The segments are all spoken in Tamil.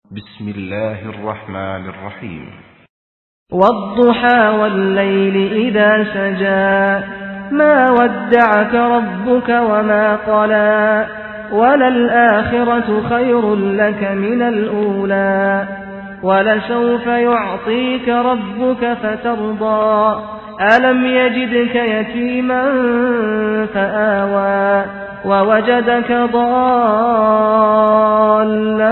بسم الله الرحمن الرحيم والضحى والليل إذا سجى ما ودعك ربك وما قلى وللآخرة خير لك من الأولى ولسوف يعطيك ربك فترضى ألم يجدك يتيما فآوى ووجدك ضالا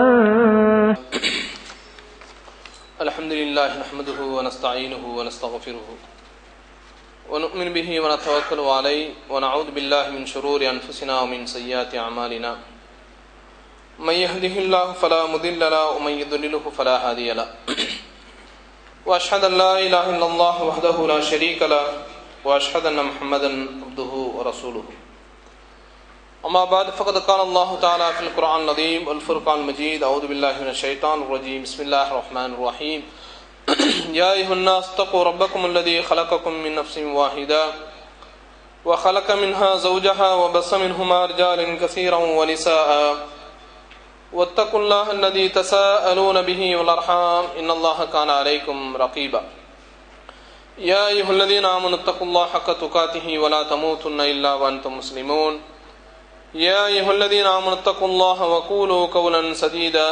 الحمد لله نحمده ونستعينه ونستغفره ونؤمن به ونتوكل عليه ونعوذ بالله من شرور أنفسنا ومن سيئات أعمالنا من يهده الله فلا مضل له ومن يضلله فلا هادي له وأشهد أن لا إله إلا الله وحده لا شريك له وأشهد أن محمدا عبده ورسوله أما بعد فقد قال الله تعالى في القرآن العظيم والفرقان المجيد أعوذ بالله من الشيطان الرجيم بسم الله الرحمن الرحيم يا أيها الناس اتقوا ربكم الذي خلقكم من نفس واحدة وخلق منها زوجها وبص منهما رجالا كثيرا ونساء واتقوا الله الذي تساءلون به والأرحام إن الله كان عليكم رقيبا يا أيها الذين آمنوا اتقوا الله حق تقاته ولا تموتن إلا وأنتم مسلمون يا أيها الذين آمنوا اتقوا الله وقولوا قولا سديدا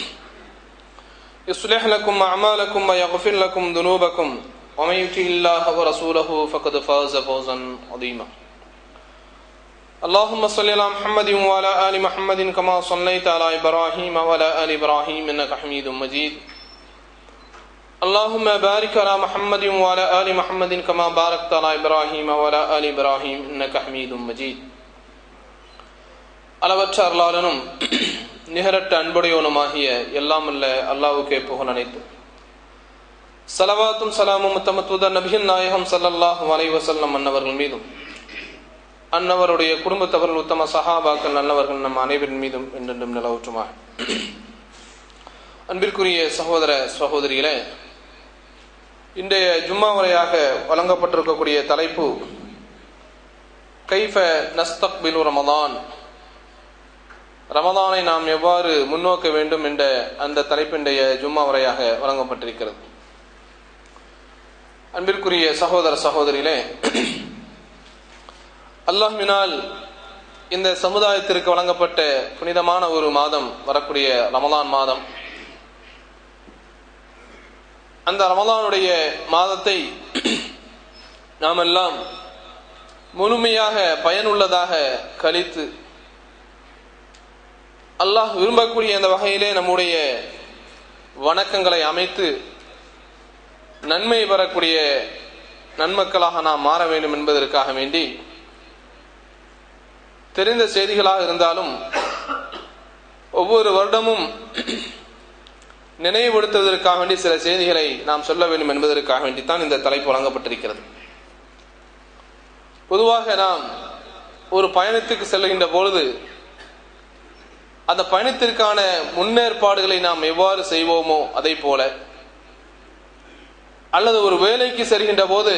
يصلح لكم أعمالكم ويغفر لكم ذنوبكم ومن يطع الله ورسوله فقد فاز فوزا عظيما اللهم صل على محمد وعلى آل محمد كما صليت على إبراهيم وعلى آل إبراهيم إنك حميد مجيد اللهم بارك على محمد وعلى آل محمد كما باركت على إبراهيم وعلى آل إبراهيم إنك حميد مجيد அளவற்ற அருளாளனும் நிகரற்ற அன்புடையவனுமாகிய எல்லாம் அல்ல அல்லாவுக்கே புகழ் அனைத்து சலவாத்தும் சலாமும் முத்தமத்துவத நபிகள் நாயகம் சல்லல்லாஹு அலை வசல்லம் அன்னவர்கள் மீதும் அன்னவருடைய குடும்பத்தவர்கள் உத்தம சஹாபாக்கள் நல்லவர்கள் நம் அனைவரின் மீதும் என்றென்றும் நிலவுற்றுமாக அன்பிற்குரிய சகோதர சகோதரிகளே இன்றைய ஜும்மா உரையாக வழங்கப்பட்டிருக்கக்கூடிய தலைப்பு கைஃப நஸ்தக்பிலு ரமதான் ரமதானை நாம் எவ்வாறு முன்னோக்க வேண்டும் என்ற அந்த தலைப்பினுடைய ஜும்மா உரையாக வழங்கப்பட்டிருக்கிறது அன்பிற்குரிய சகோதர சகோதரிகளே அல்லாஹ்வினால் இந்த சமுதாயத்திற்கு வழங்கப்பட்ட புனிதமான ஒரு மாதம் வரக்கூடிய ரமலான் மாதம் அந்த ரமலானுடைய மாதத்தை நாம் எல்லாம் முழுமையாக பயனுள்ளதாக கழித்து அல்லாஹ் விரும்பக்கூடிய அந்த வகையிலே நம்முடைய வணக்கங்களை அமைத்து நன்மை பெறக்கூடிய நன்மக்களாக நாம் மாற வேண்டும் என்பதற்காக வேண்டி தெரிந்த செய்திகளாக இருந்தாலும் ஒவ்வொரு வருடமும் நினைவுபடுத்துவதற்காக வேண்டி சில செய்திகளை நாம் சொல்ல வேண்டும் என்பதற்காக வேண்டித்தான் இந்த தலைப்பு வழங்கப்பட்டிருக்கிறது பொதுவாக நாம் ஒரு பயணத்துக்கு செல்கின்ற பொழுது அந்த பயணத்திற்கான முன்னேற்பாடுகளை நாம் எவ்வாறு செய்வோமோ அதை போல அல்லது ஒரு வேலைக்கு செல்கின்ற போது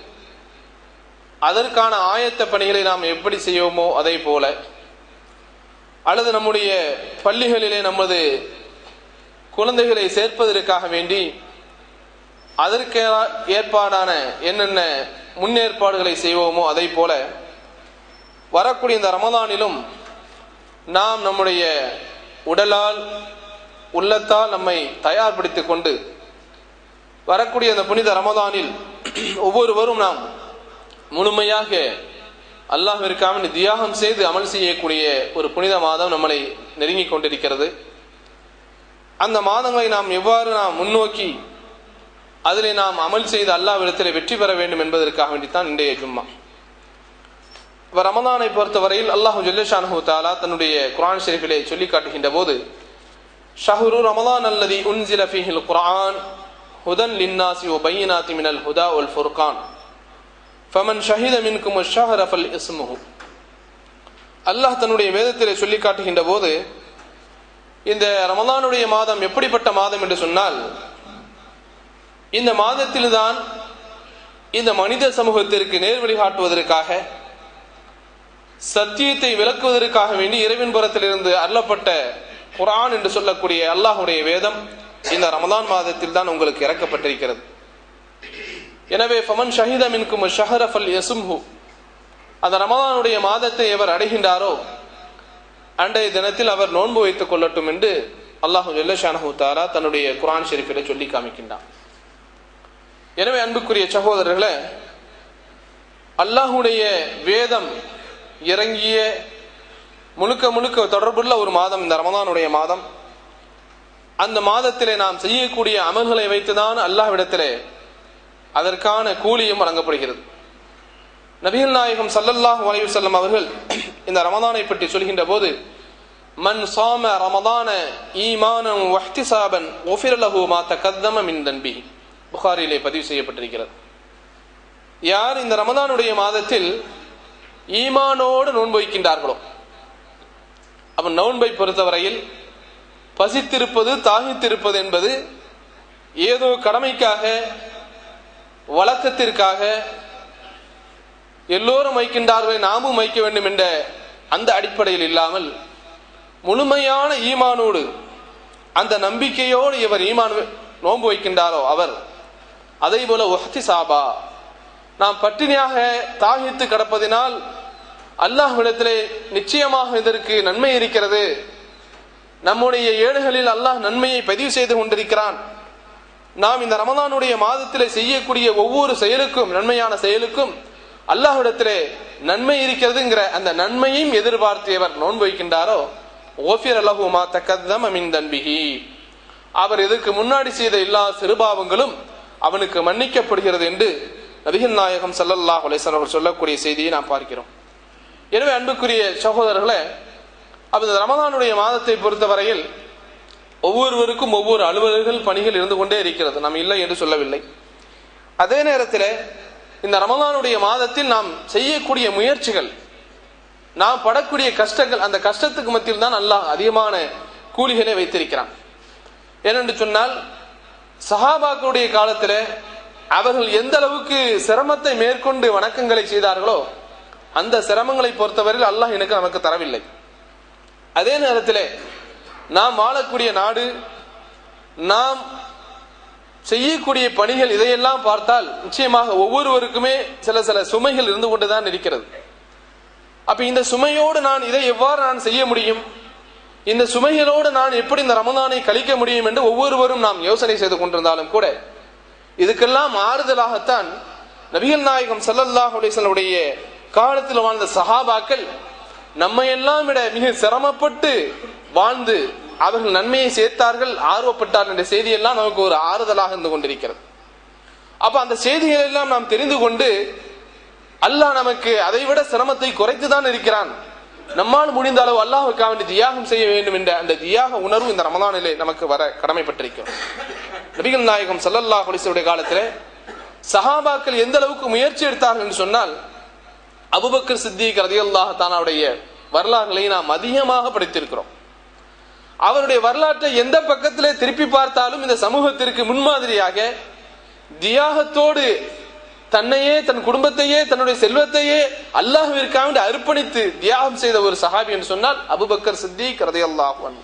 அதற்கான ஆயத்த பணிகளை நாம் எப்படி செய்வோமோ அதை போல அல்லது நம்முடைய பள்ளிகளிலே நமது குழந்தைகளை சேர்ப்பதற்காக வேண்டி அதற்கு ஏற்பாடான என்னென்ன முன்னேற்பாடுகளை செய்வோமோ அதை போல வரக்கூடிய இந்த ரமதானிலும் நாம் நம்முடைய உடலால் உள்ளத்தால் நம்மை தயார்படுத்திக் கொண்டு வரக்கூடிய அந்த புனித ரமதானில் ஒவ்வொருவரும் நாம் முழுமையாக அல்லாஹிற்காக தியாகம் செய்து அமல் செய்யக்கூடிய ஒரு புனித மாதம் நம்மளை நெருங்கிக் கொண்டிருக்கிறது அந்த மாதங்களை நாம் எவ்வாறு நாம் முன்னோக்கி அதில் நாம் அமல் செய்து அல்லாவிடத்தில் வெற்றி பெற வேண்டும் என்பதற்காக வேண்டித்தான் இன்றைய ஜும்மா இப்போ ரமதானை பொறுத்தவரையில் அல்லாஹு ஜல்லேஷானு தாலா தன்னுடைய குரான் ஷெரீஃபிலே சொல்லி காட்டுகின்ற போது ஷஹுரு ரமதான் அல்லதி உன்சில ஃபீஹில் குரான் ஹுதன் லின்னாசி ஒ பையனாத்தி மினல் ஹுதா ஒல் ஃபுர்கான் ஃபமன் ஷஹித மின்கும் ஷஹர் அஃபல் இஸ்முஹு அல்லாஹ் தன்னுடைய வேதத்திலே சொல்லி காட்டுகின்ற போது இந்த ரமதானுடைய மாதம் எப்படிப்பட்ட மாதம் என்று சொன்னால் இந்த மாதத்தில்தான் இந்த மனித சமூகத்திற்கு நேர்வழி காட்டுவதற்காக சத்தியத்தை விளக்குவதற்காக வேண்டி இறைவன் புறத்திலிருந்து அருளப்பட்ட குரான் என்று சொல்லக்கூடிய அல்லாஹுடைய வேதம் இந்த ரமதான் மாதத்தில் தான் உங்களுக்கு இறக்கப்பட்டிருக்கிறது எனவே ஃபமன் ஷஹீத மின்கும் ஷஹரஃபல் யசும்ஹு அந்த ரமதானுடைய மாதத்தை எவர் அடைகின்றாரோ அன்றைய தினத்தில் அவர் நோன்பு வைத்துக் கொள்ளட்டும் என்று அல்லாஹு ஜல்லஷானஹு தாரா தன்னுடைய குரான் ஷெரீஃபிலே சொல்லி காமிக்கின்றான் எனவே அன்புக்குரிய சகோதரர்களே அல்லாஹுடைய வேதம் இறங்கிய முழுக்க முழுக்க தொடர்புள்ள ஒரு மாதம் இந்த ரமதானுடைய மாதம் அந்த மாதத்திலே நாம் செய்யக்கூடிய அமல்களை வைத்துதான் அல்லாஹ்விடத்திலே அதற்கான கூலியும் வழங்கப்படுகிறது நபிகள் நாயகம் சல்லல்லாஹு அலைஹி வஸல்லம் அவர்கள் இந்த ரமதானை பற்றி சொல்கின்ற போது மன் சாம ரமதான ஈமானம் வஹ்திசாபன் ஒஃபிர் லஹு மா தகத்தம மின் தன்பி புகாரிலே பதிவு செய்யப்பட்டிருக்கிறது யார் இந்த ரமதானுடைய மாதத்தில் ஈமானோடு நோன்பு வைக்கின்றார்களோ அவன் நோன்பை பொறுத்தவரையில் பசித்திருப்பது தாகித்திருப்பது என்பது ஏதோ கடமைக்காக வழக்கத்திற்காக எல்லோரும் வைக்கின்றார்கள் நாமும் வைக்க வேண்டும் என்ற அந்த அடிப்படையில் இல்லாமல் முழுமையான ஈமானோடு அந்த நம்பிக்கையோடு இவர் ஈமான் நோன்பு வைக்கின்றாரோ அவர் அதே போல ஒஹ்தி சாபா நாம் பட்டினியாக தாகித்து கிடப்பதினால் அல்லாஹ்விடத்திலே நிச்சயமாக இதற்கு நன்மை இருக்கிறது நம்முடைய ஏடுகளில் அல்லாஹ் நன்மையை பதிவு செய்து கொண்டிருக்கிறான் நாம் இந்த ரமதானுடைய மாதத்திலே செய்யக்கூடிய ஒவ்வொரு செயலுக்கும் நன்மையான செயலுக்கும் அல்லாஹ்விடத்திலே நன்மை இருக்கிறதுங்கிற அந்த நன்மையும் எதிர்பார்த்தியவர் நோன்பு வைக்கின்றாரோ ஓஃபிர் அலஹுமா தக்கதம் அமின் தன்பிகி அவர் இதற்கு முன்னாடி செய்த எல்லா சிறுபாவங்களும் அவனுக்கு மன்னிக்கப்படுகிறது என்று நபிகள் நாயகம் சல்லல்லாஹ் அலிஸ்லாம் அவர்கள் சொல்லக்கூடிய செய்தியை நாம் பார்க்கிறோம் எனவே அன்புக்குரிய சகோதரர்களே அப்ப இந்த ரமதானுடைய மாதத்தை பொறுத்தவரையில் ஒவ்வொருவருக்கும் ஒவ்வொரு அலுவலர்கள் பணிகள் இருந்து கொண்டே இருக்கிறது நாம் இல்லை என்று சொல்லவில்லை அதே நேரத்தில் இந்த ரமதானுடைய மாதத்தில் நாம் செய்யக்கூடிய முயற்சிகள் நாம் படக்கூடிய கஷ்டங்கள் அந்த கஷ்டத்துக்கு மத்தியில் தான் அல்லாஹ் அதிகமான கூலிகளை வைத்திருக்கிறான் ஏனென்று சொன்னால் சஹாபாக்களுடைய காலத்தில் அவர்கள் எந்த அளவுக்கு சிரமத்தை மேற்கொண்டு வணக்கங்களை செய்தார்களோ அந்த சிரமங்களை பொறுத்தவரையில் அல்லாஹ் எனக்கு நமக்கு தரவில்லை அதே நேரத்தில் நாம் வாழக்கூடிய நாடு நாம் செய்யக்கூடிய பணிகள் இதையெல்லாம் பார்த்தால் நிச்சயமாக ஒவ்வொருவருக்குமே சில சில சுமைகள் இருந்து கொண்டுதான் இருக்கிறது அப்ப இந்த சுமையோடு நான் இதை எவ்வாறு நான் செய்ய முடியும் இந்த சுமைகளோடு நான் எப்படி இந்த ரமதானை கழிக்க முடியும் என்று ஒவ்வொருவரும் நாம் யோசனை செய்து கொண்டிருந்தாலும் கூட இதுக்கெல்லாம் ஆறுதலாகத்தான் நபிகள் நாயகம் சல்லல்லாஹ் அலிசனுடைய காலத்தில் வாழ்ந்த சஹாபாக்கள் நம்மையெல்லாம் விட மிக சிரமப்பட்டு வாழ்ந்து அவர்கள் நன்மையை சேர்த்தார்கள் ஆர்வப்பட்டார்கள் என்ற செய்தியெல்லாம் நமக்கு ஒரு ஆறுதலாக இருந்து கொண்டிருக்கிறது அப்ப அந்த செய்திகள் எல்லாம் நாம் தெரிந்து கொண்டு அல்லாஹ் நமக்கு அதை விட சிரமத்தை குறைத்து தான் இருக்கிறான் நம்மால் முடிந்த அளவு அல்லாஹுக்காக வேண்டி தியாகம் செய்ய வேண்டும் என்ற அந்த தியாக உணர்வு இந்த ரமதானிலே நமக்கு வர கடமைப்பட்டிருக்கும் நபிகள் நாயகம் சல்லல்லாஹ் அலிசுடைய காலத்தில் சஹாபாக்கள் எந்த அளவுக்கு முயற்சி எடுத்தார்கள் என்று சொன்னால் அபுபக்கர் சித்திக் ரதியல்லாஹ் தானாவுடைய வரலாறுகளை நாம் அதிகமாக படித்திருக்கிறோம் அவருடைய வரலாற்றை எந்த பக்கத்திலே திருப்பி பார்த்தாலும் இந்த சமூகத்திற்கு முன்மாதிரியாக தியாகத்தோடு தன்னையே தன் குடும்பத்தையே தன்னுடைய செல்வத்தையே அல்லாஹுவிற்காக அர்ப்பணித்து தியாகம் செய்த ஒரு சஹாபி என்று சொன்னால் அபுபக்கர் சித்திக் ரதியல்லாஹ்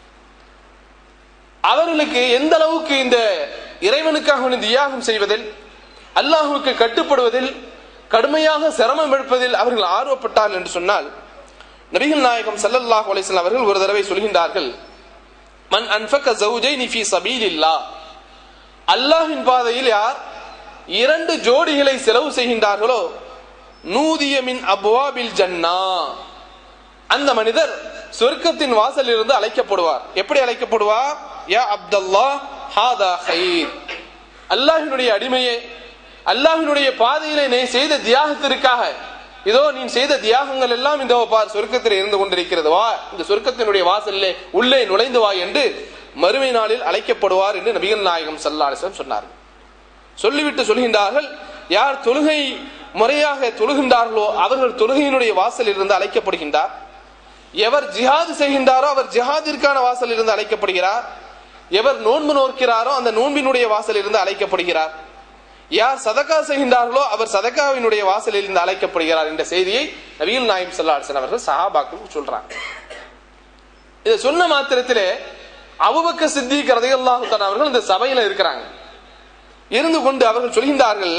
அவர்களுக்கு எந்த அளவுக்கு இந்த இறைவனுக்காக தியாகம் செய்வதில் அல்லாஹுக்கு கட்டுப்படுவதில் கடுமையாக சிரமம் எடுப்பதில் அவர்கள் ஆர்வப்பட்டார்கள் என்று சொன்னால் நபிகள் நாயகம் சல்லல்லாஹ் அலிஸ்லாம் அவர்கள் ஒரு தடவை சொல்கின்றார்கள் மன் அன்ஃபக ஜௌஜைனி ஃபீ சபீலில்லா அல்லாஹ்வின் பாதையில் யார் இரண்டு ஜோடிகளை செலவு செய்கின்றார்களோ நூதிய மின் அப்வாபில் ஜன்னா அந்த மனிதர் சொர்க்கத்தின் வாசலில் இருந்து அழைக்கப்படுவார் எப்படி அழைக்கப்படுவார் யா அப்தல்லா ஹாதா ஹைர் அல்லாஹினுடைய அடிமையே அல்லாஹினுடைய பாதையிலே நீ செய்த தியாகத்திற்காக இதோ நீ செய்த தியாகங்கள் எல்லாம் இந்த பார் சொர்க்கத்தில் இருந்து கொண்டிருக்கிறது வா இந்த சொர்க்கத்தினுடைய வாசலிலே உள்ளே நுழைந்து வா என்று மறுமை நாளில் அழைக்கப்படுவார் என்று நபிகள் நாயகம் சல்லாசம் சொன்னார்கள் சொல்லிவிட்டு சொல்கின்றார்கள் யார் தொழுகை முறையாக தொழுகின்றார்களோ அவர்கள் தொழுகையினுடைய வாசலில் இருந்து அழைக்கப்படுகின்றார் எவர் ஜிஹாது செய்கின்றாரோ அவர் ஜிஹாதிற்கான வாசலில் இருந்து அழைக்கப்படுகிறார் எவர் நோன்பு நோக்கிறாரோ அந்த நோன்பினுடைய வாசலில் இருந்து அழைக்கப்படுகிறார் யார் சதக்கா செய்கின்றார்களோ அவர் சதக்காவினுடைய வாசலில் இருந்து அழைக்கப்படுகிறார் என்ற செய்தியை நவீல் நாயம் சல்லாசன் அவர்கள் சஹாபாக்கள் சொல்றாங்க இதை சொன்ன மாத்திரத்திலே அபுபக்க சித்திக் ரதையல்லாஹு அவர்கள் இந்த சபையில இருக்கிறாங்க இருந்து கொண்டு அவர்கள் சொல்கின்றார்கள்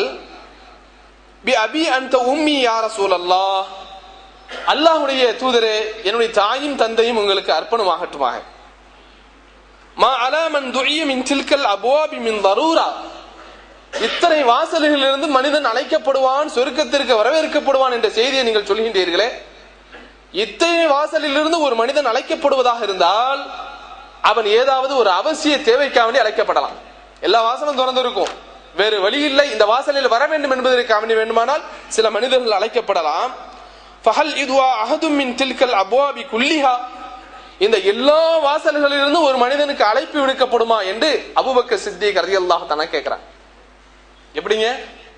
பி அபி அந்த உம்மி யார சூழல்லா அல்லாஹுடைய தூதரே என்னுடைய தாயும் தந்தையும் உங்களுக்கு அர்ப்பணமாகட்டுமாக மா அலாமன் துழிய மின் தில்கல் அபுவாபி மின் தரூரா இத்தனை வாசல்களிலிருந்து மனிதன் அழைக்கப்படுவான் சொர்க்கத்திற்கு வரவேற்கப்படுவான் என்ற செய்தியை நீங்கள் சொல்கின்றீர்களே இத்தனை வாசலிலிருந்து ஒரு மனிதன் அழைக்கப்படுவதாக இருந்தால் அவன் ஏதாவது ஒரு அவசிய தேவைக்காக வேண்டி அழைக்கப்படலாம் எல்லா வாசலும் திறந்து இருக்கும் வேறு வழி இல்லை இந்த வாசலில் வர வேண்டும் என்பதற்காக வேண்டி வேண்டுமானால் சில மனிதர்கள் அழைக்கப்படலாம் ஃபஹல் இதுவா அஹதும் மின் தில்கல் அப்வாபி குல்லிஹா இந்த எல்லா வாசல்களிலிருந்து ஒரு மனிதனுக்கு அழைப்பு விடுக்கப்படுமா என்று அபுபக்க சித்தி கருதி அல்லாஹ் தானே கேட்கிறான் எப்படிங்க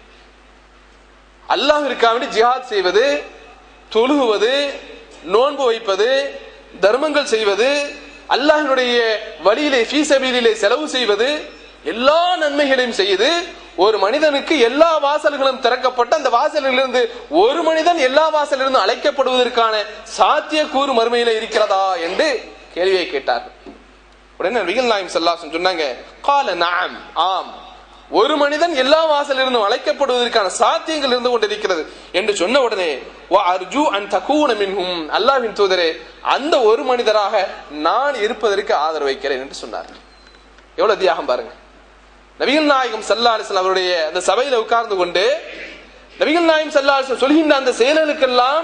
அல்லாஹிற்காக வேண்டி ஜிஹாத் செய்வது தொழுகுவது நோன்பு வைப்பது தர்மங்கள் செய்வது அல்லாஹினுடைய வழியிலே ஃபீசபீலிலே செலவு செய்வது எல்லா நன்மைகளையும் செய்து ஒரு மனிதனுக்கு எல்லா வாசல்களும் திறக்கப்பட்டு அந்த வாசலிலிருந்து ஒரு மனிதன் எல்லா வாசலிலிருந்து அழைக்கப்படுவதற்கான சாத்திய கூறு மறுமையில இருக்கிறதா என்று கேள்வியை கேட்டார் உடனே நபிகள் நாயம் செல்லாசன் சொன்னாங்க கால நாம் ஆம் ஒரு மனிதன் எல்லா வாசலிருந்தும் அழைக்கப்படுவதற்கான சாத்தியங்கள் இருந்து கொண்டிருக்கிறது என்று சொன்ன உடனே அர்ஜு அன் தகூன மின்ஹும் அல்லாவின் தூதரே அந்த ஒரு மனிதராக நான் இருப்பதற்கு ஆதரவு வைக்கிறேன் என்று சொன்னார் எவ்வளவு தியாகம் பாருங்க நபிகள் நாயகம் சல்லா அலிஸ்லாம் அவருடைய அந்த சபையில உட்கார்ந்து கொண்டு நபிகள் நாயகம் சல்லா அலிஸ்லாம் சொல்கின்ற அந்த செயல்களுக்கெல்லாம்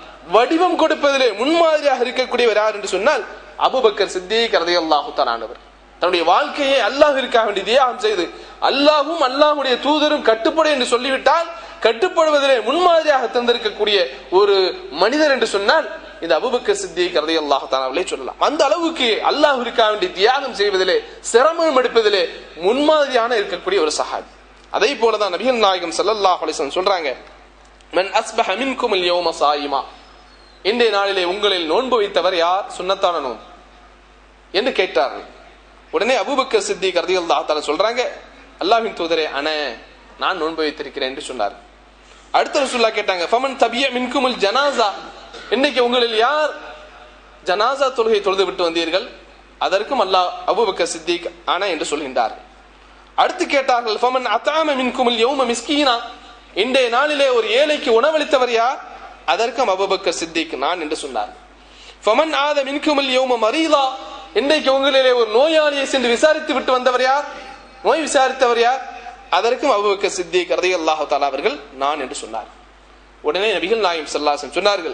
வடிவம் கொடுப்பதிலே முன்மாதிரியாக இருக்கக்கூடியவர் யார் என்று சொன்னால் அபுபக்கர் சித்தி கரதை அல்லாஹு தானவர் தன்னுடைய வாழ்க்கையை அல்லாஹிற்காக வேண்டி தியாகம் செய்து அல்லாஹும் அல்லாஹுடைய தூதரும் கட்டுப்படு என்று சொல்லிவிட்டால் கட்டுப்படுவதிலே முன்மாதிரியாக தந்திருக்கக்கூடிய ஒரு மனிதர் என்று சொன்னால் இந்த அபுபக்கர் சித்தி கரதை அல்லாஹாலே சொல்லலாம் அந்த அளவுக்கு அல்லாஹிற்காக வேண்டி தியாகம் செய்வதிலே சிரமம் எடுப்பதிலே முன்மாதிரியான இருக்கக்கூடிய ஒரு சஹாபி அதே போலதான் நபிகள் நாயகம் சல்லல்லாஹ் அலிசன் சொல்றாங்க மன் அஸ்பஹ மின்கும் யௌம சாயிமா இன்றைய நாளிலே உங்களில் நோன்பு வைத்தவர் யார் சுன்னத்தான நோன்பு என்று கேட்டார்கள் உடனே அபுபக்கர் சித்தி கருதிகள் தாத்தால சொல்றாங்க அல்லாஹின் தூதரே அன நான் நோன்பு வைத்திருக்கிறேன் என்று சொன்னார் அடுத்த ரசுல்லா கேட்டாங்க ஃபமன் தபிய மின்குமுல் ஜனாசா இன்னைக்கு உங்களில் யார் ஜனாசா தொழுகை தொழுது விட்டு வந்தீர்கள் அதற்கும் அல்லாஹ் அபுபக்கர் சித்திக் ஆன என்று சொல்கின்றார் அடுத்து கேட்டார்கள் ஃபமன் அத்தாம மின்குமுல் யௌம மிஸ்கீனா இன்றைய நாளிலே ஒரு ஏழைக்கு உணவளித்தவர் யார் அதற்கும் அபுபக்கர் சித்திக் நான் என்று சொன்னார் ஃபமன் ஆத மின்குமுல் யௌம மரீதா இன்றைக்கு உங்களிலே ஒரு நோயாளியை சென்று விசாரித்து விட்டு வந்தவர் யார் நோய் விசாரித்தவர் யார் அதற்கும் அபுபக்க சித்தி கரதை அல்லாஹு தாலா அவர்கள் நான் என்று சொன்னார் உடனே நபிகள் நாயம் சல்லாசன் சொன்னார்கள்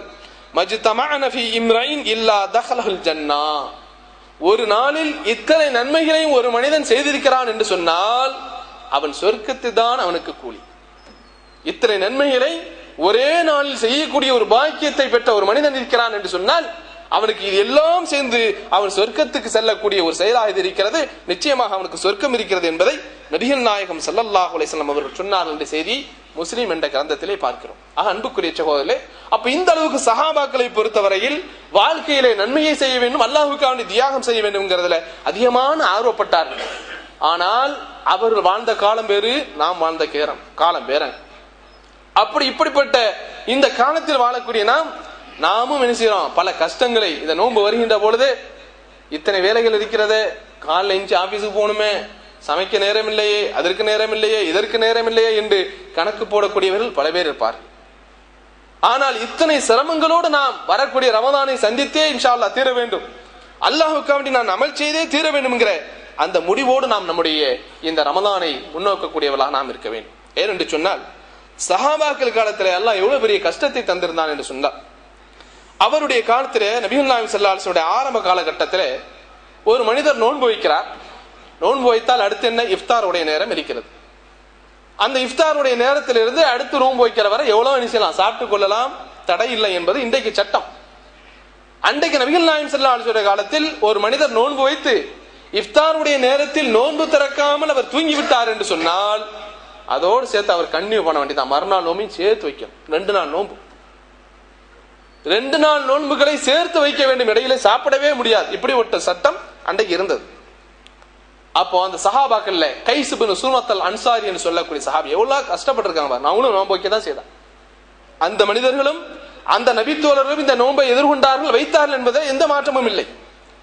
இல்லா தஹலஹுல் ஜன்னா ஒரு நாளில் இத்தனை நன்மைகளையும் ஒரு மனிதன் செய்திருக்கிறான் என்று சொன்னால் அவன் சொர்க்கத்து தான் அவனுக்கு கூலி இத்தனை நன்மைகளை ஒரே நாளில் செய்யக்கூடிய ஒரு பாக்கியத்தை பெற்ற ஒரு மனிதன் இருக்கிறான் என்று சொன்னால் அவனுக்கு இது எல்லாம் சேர்ந்து அவன் சொர்க்கத்துக்கு செல்லக்கூடிய ஒரு செயலாக இது இருக்கிறது நிச்சயமாக அவனுக்கு சொர்க்கம் இருக்கிறது என்பதை நபிகள் நாயகம் சல்லல்லாஹ் அலிஸ்லாம் அவர்கள் சொன்னார்கள் என்ற செய்தி முஸ்லீம் என்ற கிரந்தத்திலே பார்க்கிறோம் ஆக அன்புக்குரிய சகோதரே அப்ப இந்த அளவுக்கு சஹாபாக்களை பொறுத்தவரையில் வாழ்க்கையிலே நன்மையை செய்ய வேண்டும் அல்லாஹுக்காண்டி தியாகம் செய்ய வேண்டும்ங்கிறதுல அதிகமான ஆர்வப்பட்டார்கள் ஆனால் அவர்கள் வாழ்ந்த காலம் வேறு நாம் வாழ்ந்த கேரம் காலம் வேற அப்படி இப்படிப்பட்ட இந்த காலத்தில் வாழக்கூடிய நாம் நாமும் என்ன செய்யறோம் பல கஷ்டங்களை இந்த நோன்பு வருகின்ற பொழுது இத்தனை வேலைகள் இருக்கிறது காலைல எஞ்சி ஆபீஸுக்கு போகணுமே சமைக்க நேரம் இல்லையே அதற்கு நேரம் இல்லையே இதற்கு நேரம் இல்லையே என்று கணக்கு போடக்கூடியவர்கள் பல பேர் இருப்பார் ஆனால் இத்தனை சிரமங்களோடு நாம் வரக்கூடிய ரமதானை சந்தித்தே இன்ஷா அல்லா தீர வேண்டும் அல்லாஹுக்காண்டி நான் அமல் செய்தே தீர வேண்டும்ங்கிற அந்த முடிவோடு நாம் நம்முடைய இந்த ரமதானை முன்னோக்கக்கூடியவர்களாக நாம் இருக்க வேண்டும் ஏனென்று சொன்னால் சஹாபாக்கள் காலத்தில் எல்லாம் எவ்வளவு பெரிய கஷ்டத்தை தந்திருந்தான் என்று சொன்னார் அவருடைய காலத்துல நபிகள் நாயம் செல்லாசுடைய ஆரம்ப காலகட்டத்தில் ஒரு மனிதர் நோன்பு வைக்கிறார் நோன்பு வைத்தால் அடுத்து என்ன இஃப்தாருடைய நேரம் இருக்கிறது அந்த இஃப்தாருடைய நேரத்திலிருந்து அடுத்து நோன்பு வைக்கிற வரை எவ்வளவு நினைச்சலாம் சாப்பிட்டு கொள்ளலாம் தடை இல்லை என்பது இன்றைக்கு சட்டம் அன்றைக்கு நபிகள் நாயம் செல்லாசுடைய காலத்தில் ஒரு மனிதர் நோன்பு வைத்து இஃப்தாருடைய நேரத்தில் நோன்பு திறக்காமல் அவர் தூங்கி விட்டார் என்று சொன்னால் அதோடு சேர்த்து அவர் கன்னியூ பண்ண வேண்டியதான் மறுநாள் நோம்பையும் சேர்த்து வைக்கணும் ரெண்டு நாள் நோன்பு ரெண்டு நாள் நோன்புகளை சேர்த்து வைக்க வேண்டும் இடையில சாப்பிடவே முடியாது இப்படி ஒரு சட்டம் அன்றைக்கு இருந்தது அப்போ அந்த சஹாபாக்கள்ல கைசுபின் சுமத்தல் அன்சாரி என்று சொல்லக்கூடிய சஹாபி எவ்வளவு கஷ்டப்பட்டிருக்காங்க பாருங்க அவங்களும் நோன்பு வைக்க தான் செய்தான் அந்த மனிதர்களும் அந்த நபித்தோழர்களும் இந்த நோன்பை எதிர்கொண்டார்கள் வைத்தார்கள் என்பதை எந்த மாற்றமும் இல்லை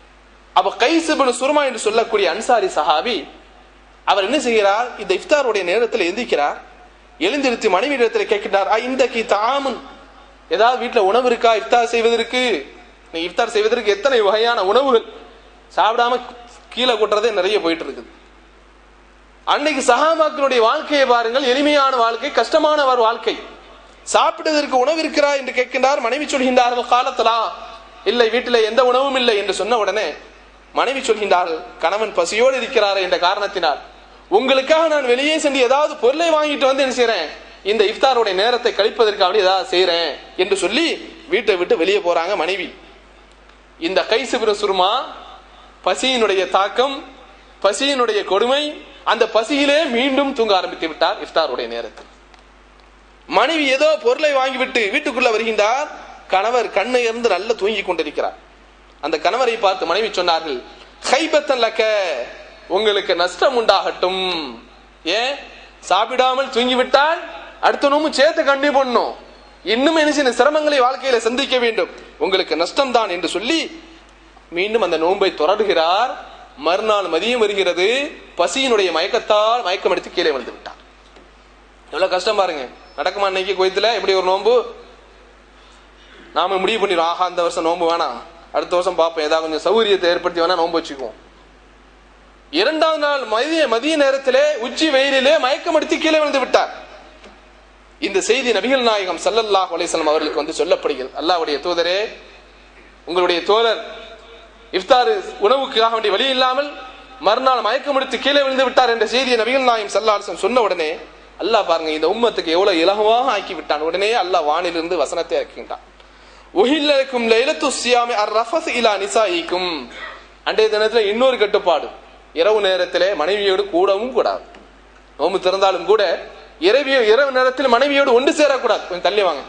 அப்ப கைசுபனு சுருமா என்று சொல்லக்கூடிய அன்சாரி சஹாபி அவர் என்ன செய்கிறார் இந்த இஃப்தாருடைய நேரத்தில் எந்திக்கிறார் எழுந்திருத்து மனைவி இடத்துல கேட்கிறார் "ஆ, இந்த கி தாமுன் ஏதாவது வீட்டுல உணவு இருக்கா இஃப்தார் செய்வதற்கு நீ இஃப்தார் செய்வதற்கு எத்தனை வகையான உணவுகள் சாப்பிடாம கீழே கொட்டுறதே நிறைய போயிட்டு இருக்குது அன்னைக்கு சஹாபாக்களுடைய வாழ்க்கையை பாருங்கள் எளிமையான வாழ்க்கை கஷ்டமான ஒரு வாழ்க்கை சாப்பிட்டதற்கு உணவு இருக்கிறா என்று கேட்கின்றார் மனைவி சொல்கின்றார்கள் காலத்தலா இல்லை வீட்டில் எந்த உணவும் இல்லை என்று சொன்ன உடனே மனைவி சொல்கின்றார்கள் கணவன் பசியோடு இருக்கிறார் என்ற காரணத்தினால் உங்களுக்காக நான் வெளியே சென்று ஏதாவது பொருளை வாங்கிட்டு வந்து என்ன செய்றேன் இந்த இஃப்தாருடைய நேரத்தை கழிப்பதற்காக ஏதாவது செய்றேன் என்று சொல்லி வீட்டை விட்டு வெளியே போறாங்க மனைவி இந்த கைசுபிர சுருமா பசியினுடைய தாக்கம் பசியினுடைய கொடுமை அந்த பசியிலே மீண்டும் தூங்க ஆரம்பித்து விட்டார் இஃப்தாருடைய நேரத்தில் மனைவி ஏதோ பொருளை வாங்கிவிட்டு வீட்டுக்குள்ள வருகின்றார் கணவர் கண்ணை இருந்து நல்ல தூங்கி கொண்டிருக்கிறார் அந்த கணவரை பார்த்து மனைவி சொன்னார்கள் ஹைபத்தன் லக்க உங்களுக்கு நஷ்டம் உண்டாகட்டும் ஏன் சாப்பிடாமல் தூங்கிவிட்டால் அடுத்த நோம்பு சேர்த்து கண்டி பண்ணும் இன்னும் என்ன செய்யணும் சிரமங்களை வாழ்க்கையில சந்திக்க வேண்டும் உங்களுக்கு நஷ்டம் தான் என்று சொல்லி மீண்டும் அந்த நோன்பை தொடர்கிறார் மறுநாள் மதியம் வருகிறது பசியினுடைய மயக்கத்தால் மயக்கம் எடுத்து கீழே வந்து விட்டார் எவ்வளவு கஷ்டம் பாருங்க நடக்குமா இன்னைக்கு கோயத்துல எப்படி ஒரு நோன்பு நாம முடிவு பண்ணிடுவோம் ஆஹா இந்த வருஷம் நோன்பு வேணாம் அடுத்த வருஷம் பார்ப்போம் ஏதாவது கொஞ்சம் சௌகரியத்தை ஏற்படுத்தி வேணா நோன்பு வச்சுக்குவோம் இரண்டாவது நாள் மதிய மதிய நேரத்திலே உச்சி வெயிலிலே மயக்கம் எடுத்து கீழே விழுந்து விட்டார் இந்த செய்தி நபிகள் நாயகம் ஸல்லல்லாஹு அலைஹி வஸல்லம் அவர்களுக்கு வந்து சொல்லப்படுகிறது அல்லாஹ்வுடைய தூதரே உங்களுடைய தோழர் இஃப்தார் உணவுக்காக வேண்டிய வழி இல்லாமல் மறுநாள் மயக்கம் எடுத்து கீழே விழுந்து விட்டார் என்ற செய்தியை நபிகள் நாயம் சல்லாசன் சொன்ன உடனே அல்லாஹ் பாருங்க இந்த உம்மத்துக்கு எவ்வளவு இலகுவாக ஆக்கி விட்டான் உடனே அல்லாஹ் வானிலிருந்து வசனத்தை இறக்கின்றான் உஹில்லக்கும் லைலத்து சியாமி அர் ரஃபஸ் இலா நிசாயிக்கும் அன்றைய தினத்துல இன்னொரு கட்டுப்பாடு இரவு நேரத்திலே மனைவியோடு கூடவும் கூடாது நோம்பு திறந்தாலும் கூட இரவு இரவு நேரத்தில் மனைவியோடு ஒன்று சேரக்கூடாது கொஞ்சம் தள்ளி வாங்க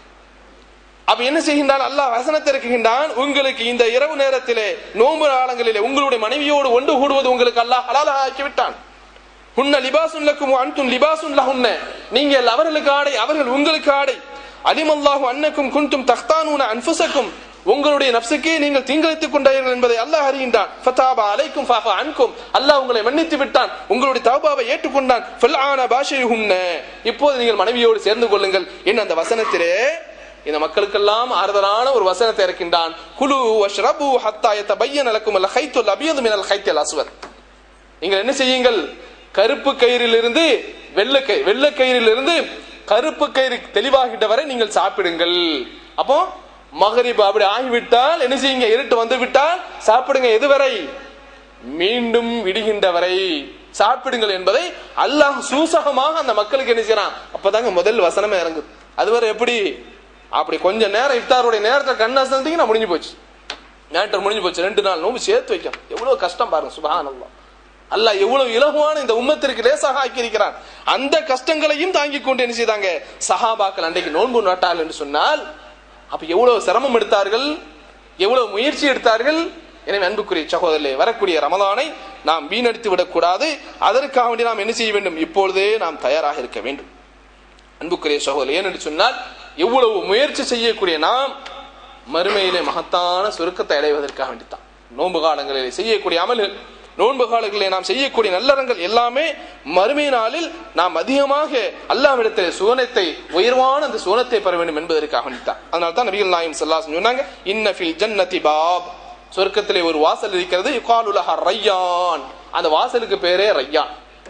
அப்ப என்ன செய்கின்றான் அல்லாஹ் வசனத்தை இருக்குகின்றான் உங்களுக்கு இந்த இரவு நேரத்திலே நோன்பு காலங்களிலே உங்களுடைய மனைவியோடு ஒன்று கூடுவது உங்களுக்கு அல்லாஹ் ஹலாலாக ஆக்கி விட்டான் உன்ன லிபாசுன் லக்கும் அன்தும் லிபாசுன் லஹுன்ன நீங்கள் அவர்களுக்கு ஆடை அவர்கள் உங்களுக்கு ஆடை அலிமல்லாஹு அன்னக்கும் குன்தும் தக்தானூன அன்ஃபுசக்கும் உங்களுடைய நப்சுக்கே நீங்கள் தீங்கிழைத்துக் கொண்டார்கள் என்பதை அல்லாஹ் அறிகின்றான் ஃபதாபா அலைக்கும் ஃபாஃபா அன்கும் அல்லாஹ் உங்களை மன்னித்து விட்டான் உங்களுடைய தௌபாவை ஏற்றுக்கொண்டான் ஃபல்ஆன பாஷைஹுன்ன இப்போது நீங்கள் மனைவியோடு சேர்ந்து கொள்ளுங்கள் என்ன அந்த வசனத்திலே இந்த மக்களுக்கெல்லாம் ஆறுதலான ஒரு வசனத்தை இருக்கின்றான் குலு வஷ்ரபு ஹத்தா யதபய்யன லக்கும் அல் ஹைத்துல் அபியது மினல் ஹைத்தில் அஸ்வத் நீங்கள் என்ன செய்யுங்கள் கருப்பு கயிறிலிருந்து வெள்ளை கயிறு வெள்ளை கயிறிலிருந்து கருப்பு கயிறு தெளிவாகிட்ட வரை நீங்கள் சாப்பிடுங்கள் அப்போ மகரிப் அப்படி ஆகிவிட்டால் என்ன செய்யுங்க இருட்டு வந்து விட்டால் சாப்பிடுங்க எதுவரை மீண்டும் விடுகின்ற வரை சாப்பிடுங்கள் என்பதை அல்லாஹ் சூசகமாக அந்த மக்களுக்கு என்ன செய்யறான் அப்பதாங்க முதல் வசனமே இறங்குது அதுவரை எப்படி அப்படி கொஞ்ச நேரம் இஃப்தாருடைய நேரத்தில் கண் அசந்தீங்கன்னா முடிஞ்சு போச்சு நேற்று முடிஞ்சு போச்சு ரெண்டு நாள் நோம்பு சேர்த்து வைக்கும் எவ்வளவு கஷ்டம் பாருங்க சுபஹான் அல்லாஹ் அல்லாஹ் எவ்வளவு இலகுவான இந்த உம்மத்திற்கு லேசாக ஆக்கி இருக்கிறான் அந்த கஷ்டங்களையும் தாங்கிக் கொண்டு என்ன செய்தாங்க சஹாபாக்கள் அன்றைக்கு நோன்பு நட்டால் என்று சொன்னால் அப்ப எவ்வளவு சிரமம் எடுத்தார்கள் எவ்வளவு முயற்சி எடுத்தார்கள் எனவே அன்புக்குரிய சகோதரர்களே வரக்கூடிய ரமதானை நாம் வீணடித்து விடக்கூடாது அதற்காக வேண்டி நாம் என்ன செய்ய வேண்டும் இப்பொழுதே நாம் தயாராக இருக்க வேண்டும் அன்புக்குரிய சகோதரர் ஏனென்று சொன்னால் எவ்வளவு முயற்சி செய்யக்கூடிய நாம் மறுமையிலே மகத்தான சுருக்கத்தை அடைவதற்காக வேண்டித்தான் நோன்பு காலங்களிலே செய்யக்கூடிய அமல்கள் நோன்பு காலங்களிலே நாம் செய்யக்கூடிய நல்லறங்கள் எல்லாமே மறுமை நாளில் நாம் அதிகமாக அல்லாவிடத்தில் சுவனத்தை உயர்வான அந்த சுவனத்தை பெற வேண்டும் என்பதற்காக வேண்டித்தான் அதனால தான் நபிகள் நாயம் சல்லாசன் சொன்னாங்க இன்னஃபில் ஜன்னதி பாப் சொர்க்கத்திலே ஒரு வாசல் இருக்கிறது யுகாலுலஹ ரையான் அந்த வாசலுக்கு பேரே ரையான்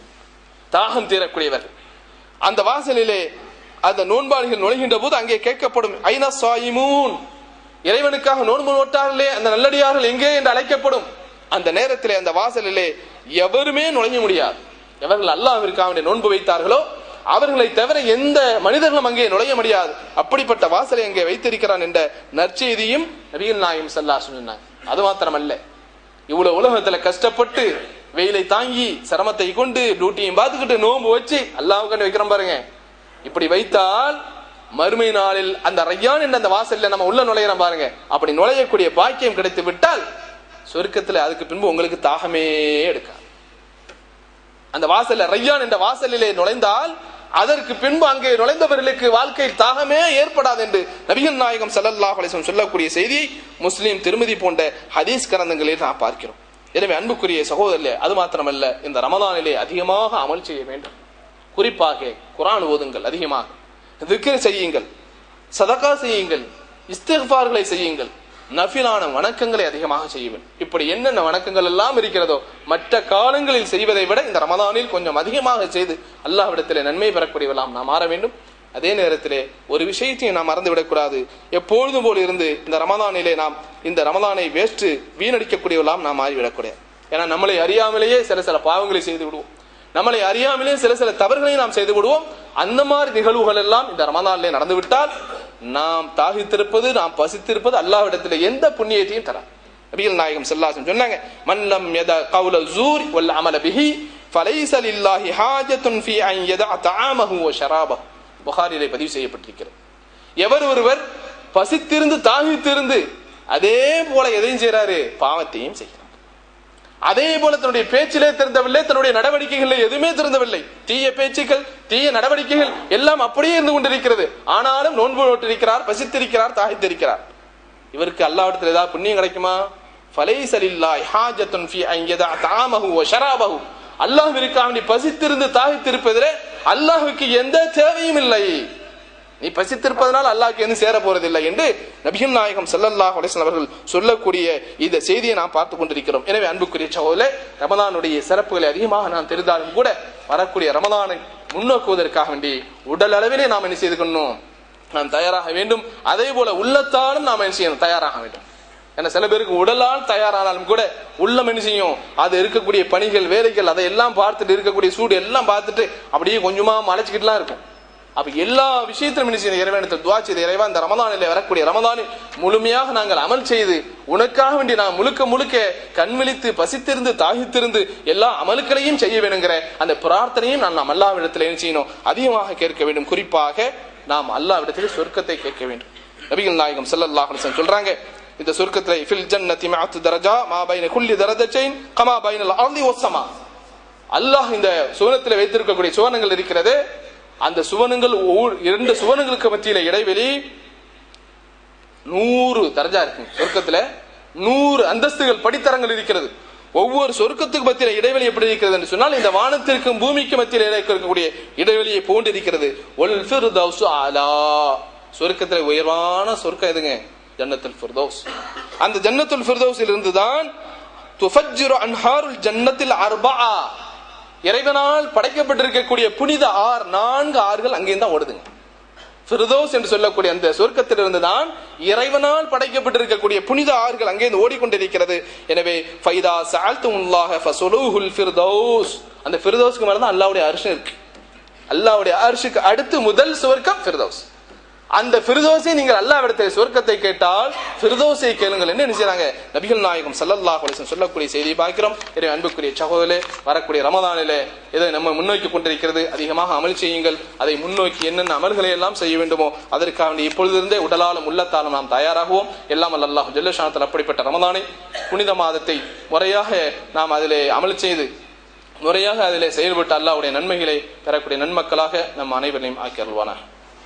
தாகம் தீரக்கூடியவர் அந்த வாசலிலே அந்த நோன்பாளிகள் நுழைகின்ற போது அங்கே கேட்கப்படும் ஐனா சாயிமூன் இறைவனுக்காக நோன்பு நோட்டார்களே அந்த நல்லடியார்கள் எங்கே என்று அழைக்கப்படும் அந்த நேரத்திலே அந்த வாசலிலே எவருமே நுழைய முடியாது எவர்கள் அல்லாஹ்விற்காக வேண்டிய நோன்பு வைத்தார்களோ அவர்களை தவிர எந்த மனிதர்களும் அங்கே நுழைய முடியாது அப்படிப்பட்ட வாசலை அங்கே வைத்திருக்கிறான் என்ற நற்செய்தியும் நபிகள் நாயம் சல்லா சொன்னாங்க அது மாத்திரமல்ல இவ்வளவு உலகத்துல கஷ்டப்பட்டு வெயிலை தாங்கி சிரமத்தை கொண்டு டியூட்டியும் பார்த்துக்கிட்டு நோன்பு வச்சு அல்லாவுக்கு வைக்கிறோம் பாருங்க இப்படி வைத்தால் மறுமை நாளில் அந்த ரையான் என்ற அந்த வாசல்ல நம்ம உள்ள நுழையிறோம் பாருங்க அப்படி நுழையக்கூடிய பாக்கியம் கிடைத்து விட்டால் சொர்க்கத்துல அதுக்கு பின்பு உங்களுக்கு தாகமே எடுக்காது அந்த வாசல்ல ரையான் என்ற வாசலிலே நுழைந்தால் அதற்கு பின்பு அங்கே நுழைந்தவர்களுக்கு வாழ்க்கையில் தாகமே ஏற்படாது என்று நபிகள் நாயகம் ஸல்லல்லாஹு அலைஹி வஸல்லம் சொல்லக்கூடிய செய்தியை முஸ்லிம் திருமதி போன்ற ஹதீஸ் கரந்தங்களில் நாம் பார்க்கிறோம் எனவே அன்புக்குரிய சகோதரர்களே அது மாத்திரமல்ல இந்த ரமதானிலே அதிகமாக அமல் செய்ய வேண்டும் குறிப்பாக குர்ஆன் ஓதுங்கள் அதிகமாக திக்ர் செய்யுங்கள் சதகா செய்யுங்கள் இஸ்திஃபார்களை செய்யுங்கள் நஃபிலான வணக்கங்களை அதிகமாக செய்ய வேண்டும் இப்படி என்னென்ன வணக்கங்கள் எல்லாம் இருக்கிறதோ மற்ற காலங்களில் செய்வதை விட இந்த ரமதானில் கொஞ்சம் அதிகமாக செய்து அல்லாஹ்விடத்திலே நன்மை பெறக்கூடியவெல்லாம் நாம் மாற வேண்டும் அதே நேரத்திலே ஒரு விஷயத்தையும் நாம் மறந்துவிடக்கூடாது எப்பொழுதும் போல் இருந்து இந்த ரமதானிலே நாம் இந்த ரமதானை வேஸ்ட் வீணடிக்கக்கூடியவெல்லாம் நாம் மாறிவிடக்கூடாது ஏன்னா நம்மளை அறியாமலேயே சில சில பாவங்களை செய்து விடுவோம் நம்மளை அறியாமலே சில சில தவறுகளை நாம் செய்து விடுவோம் அந்த மாதிரி நிகழ்வுகள் எல்லாம் இந்த ரமதானிலே நடந்துவிட்டால் நாம் தாகித்திருப்பது நாம் பசித்திருப்பது அல்லாஹ்விடத்தில் எந்த புண்ணியத்தையும் தரா நபிகள் நாயகம் செல்லாசன் சொன்னாங்க மன்னம் யத கவுல ஜூர் வல் அமல பிஹி ஃபலைஸ லில்லாஹி ஹாஜத்துன் ஃபீ அன் யதஅ தஆமஹு வ ஷராபஹு புகாரிலே பதிவு செய்யப்பட்டிருக்கிறது எவர் ஒருவர் பசித்திருந்து தாகித்திருந்து அதே போல எதையும் செய்றாரு பாவத்தையும் செய்கிறார் அதே போல தன்னுடைய பேச்சிலே திருந்தவில்லை தன்னுடைய நடவடிக்கைகளில் எதுவுமே திருந்தவில்லை தீய பேச்சுக்கள் தீய நடவடிக்கைகள் எல்லாம் அப்படியே இருந்து கொண்டிருக்கிறது ஆனாலும் நோன்பு நோட்டிருக்கிறார் பசித்திருக்கிறார் தாகித்திருக்கிறார் இவருக்கு அல்லாவிடத்தில் ஏதாவது புண்ணியம் கிடைக்குமா ஃபலைசலில்லாஹ் ஹாஜத்துன் ஃபீ அன் யதஅ தஆமஹு வ ஷராபஹு அல்லாஹ்விற்கு அவனை பசித்திருந்து தாகித்திருப்பதிலே அல்லாஹ்வுக்கு எந்த தேவையும் இல்லை நீ பசித்திருப்பதனால் அல்லாஹ்க்கு எதுவும் சேர போறதில்லை என்று நபிகள் நாயகம் ஸல்லல்லாஹு அலைஹி வஸல்லம் அவர்கள் சொல்லக்கூடிய இந்த செய்தியை நாம் பார்த்து கொண்டிருக்கிறோம் எனவே அன்புக்குரிய சகோதரே ரமதானுடைய சிறப்புகளை அதிகமாக நாம் தெரிந்தாலும் கூட வரக்கூடிய ரமதானை முன்னோக்குவதற்காக வேண்டி உடல் அளவிலே நாம் என்ன செய்து கொள்ளணும் நாம் தயாராக வேண்டும் அதே போல உள்ளத்தாலும் நாம் என்ன செய்யணும் தயாராக வேண்டும் ஏன்னா சில பேருக்கு உடலால் தயாரானாலும் கூட உள்ளம் என்ன செய்யும் அது இருக்கக்கூடிய பணிகள் வேலைகள் அதை எல்லாம் பார்த்துட்டு இருக்கக்கூடிய சூடு எல்லாம் பார்த்துட்டு அப்படியே கொஞ்சமா மலைச்சுக்கிட்டுலாம் இருக்கும் அப்ப எல்லா விஷயத்திலும் என்ன செய்யணும் இறைவனத்தில் துவா செய்து இறைவா இந்த ரமதானில் வரக்கூடிய ரமதானில் முழுமையாக நாங்கள் அமல் செய்து உனக்காக வேண்டி நான் முழுக்க முழுக்க கண்விழித்து பசித்திருந்து தாகித்திருந்து எல்லா அமலுக்களையும் செய்ய வேணுங்கிற அந்த பிரார்த்தனையும் நான் நாம் அல்லாவிடத்தில் என்ன செய்யணும் அதிகமாக கேட்க வேண்டும் குறிப்பாக நாம் அல்லாவிடத்தில் சொர்க்கத்தை கேட்க வேண்டும் நபிகள் நாயகம் ஸல்லல்லாஹு அலைஹி வஸல்லம் சொல்றாங்க இந்த சொர்க்கத்தில் ஃபில் ஜன்னதி மஅத்து தரஜா மா பைன குல்லி தரஜத்தைன் கமா பைனல் அர்தி வஸ்ஸமா அல்லாஹ் இந்த சுவனத்தில் வைத்திருக்கக்கூடிய சுவனங்கள் இருக்கிறது அந்த சுவனங்கள் ஒவ்வொரு- இரண்டு சுவனங்களுக்கு மத்தியில இடைவெளி நூறு தரஜா இருக்கு சொர்க்கத்துல நூறு அந்தஸ்துகள் படித்தரங்கள் இருக்கிறது ஒவ்வொரு சொர்க்கத்துக்கு மத்தியில இடைவெளி எப்படி இருக்கிறது என்று சொன்னால் இந்த வானத்திற்கும் பூமிக்கு மத்தியில் இருக்கக்கூடிய இடைவெளியை போன்று இருக்கிறது ஒல் ஃபிர்தௌசு அலா சொர்க்கத்துல உயர்வான சொர்க்கம் எதுங்க ஜன்னத்துல் ஃபிர்தௌஸ் அந்த ஜன்னத்துல் ஃபிர்தௌஸில் இருந்து தான் துஃபஜ்ஜிரு அன்ஹாருல் ஜன்னத்தில் அர்பஆ இறைவனால் படைக்கப்பட்டிருக்கக்கூடிய புனித ஆறு நான்கு ஆறுகள் அங்கேயும் தான் ஓடுதுங்க ஃபிர்தௌஸ் என்று சொல்லக்கூடிய அந்த சொர்க்கத்திலிருந்து தான் இறைவனால் படைக்கப்பட்டிருக்கக்கூடிய புனித ஆறுகள் அங்கே ஓடிக்கொண்டிருக்கிறது எனவே ஃபைதா சஅல்துமுல்லாஹ ஃபஸுலூஹுல் ஃபிர்தௌஸ் அந்த ஃபிர்தௌஸ்க்கு மேல தான் அல்லாஹ்வுடைய அரிசி இருக்கு அல்லாஹ்வுடைய அரிசிக்கு அடுத்து முதல் சொர்க்கம் ஃபிர்தௌஸ் அந்த ஃபிர்தௌஸை நீங்கள் அல்லாஹ்விடத்தில் சொர்க்கத்தை கேட்டால் ஃபிர்தௌஸை கேளுங்கள் என்று என்ன செய்றாங்க நபிகள் நாயகம் ஸல்லல்லாஹு அலைஹி வஸல்லம் சொல்லக்கூடிய செய்தியை பார்க்கிறோம் எனவே அன்புக்குரிய சகோதரே வரக்கூடிய ரமதானிலே இதை நம்ம முன்னோக்கி கொண்டிருக்கிறது அதிகமாக அமல் செய்யுங்கள் அதை முன்னோக்கி என்னென்ன அமல்களை எல்லாம் செய்ய வேண்டுமோ அதற்காக வேண்டி இப்பொழுதிருந்தே உடலாலும் உள்ளத்தாலும் நாம் தயாராகுவோம் எல்லாம் அல்ல அல்லாஹ் ஜல்லஷானத்தில் அப்படிப்பட்ட ரமதானை புனித மாதத்தை முறையாக நாம் அதிலே அமல் செய்து முறையாக அதிலே செயல்பட்டு அல்லாஹ்வுடைய நன்மைகளை பெறக்கூடிய நன்மக்களாக நம் அனைவரையும் ஆக்கி அருள்வானாக